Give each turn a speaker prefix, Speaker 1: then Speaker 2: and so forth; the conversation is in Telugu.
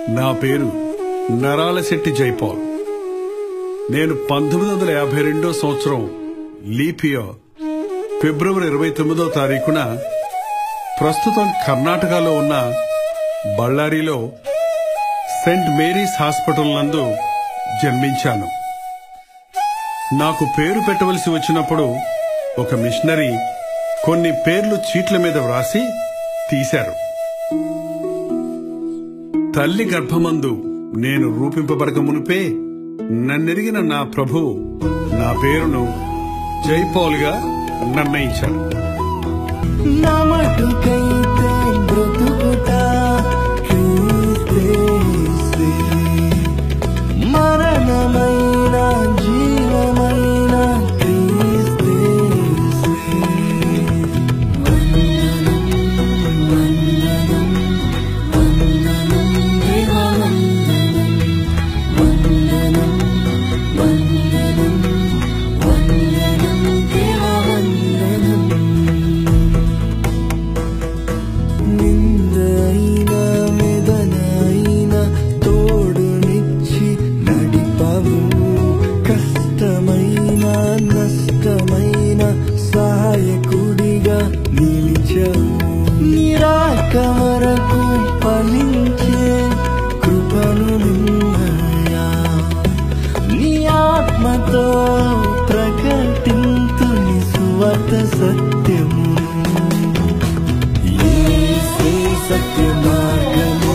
Speaker 1: నా పేరు నరాలశెట్టి జైపాల్ నేను పంతొమ్మిది వందల యాభై రెండో సంవత్సరం లీపియో ఫిబ్రవరి ఇరవై తొమ్మిదో తారీఖున ప్రస్తుతం కర్ణాటకలో ఉన్న బళ్ళారిలో సెంట్ మేరీస్ హాస్పిటల్ నందు జన్మించాను నాకు పేరు పెట్టవలసి వచ్చినప్పుడు ఒక మిషనరీ కొన్ని పేర్లు చీట్ల మీద వ్రాసి తీశారు తల్లి గర్భమందు నేను రూపింపబడక మునిపే నన్నెరిగిన నా ప్రభు నా పేరును జైపాల్గా నిర్ణయించాడు
Speaker 2: నమటుకైతే బ్రతుకుట క్రీస్తేసే. మరణమైన జీవమైన క్రీస్తేసే. వందనం, వందనం, వందనం, దేవా వందనం. వందనం, వందనం, వందనం, దేవా వందనం. నిందైన మెదనైన తోడునిచ్చి నడిపవు కష్టమైన నష్టమైన సహాయకుడిగా నిలిచవు నిరాక వరకు ఫలించే కృపను నిన్నయా నీ ఆత్మతో ప్రకటింతు నీ సువర్త సత్యమును ఏసే సత్య మార్గము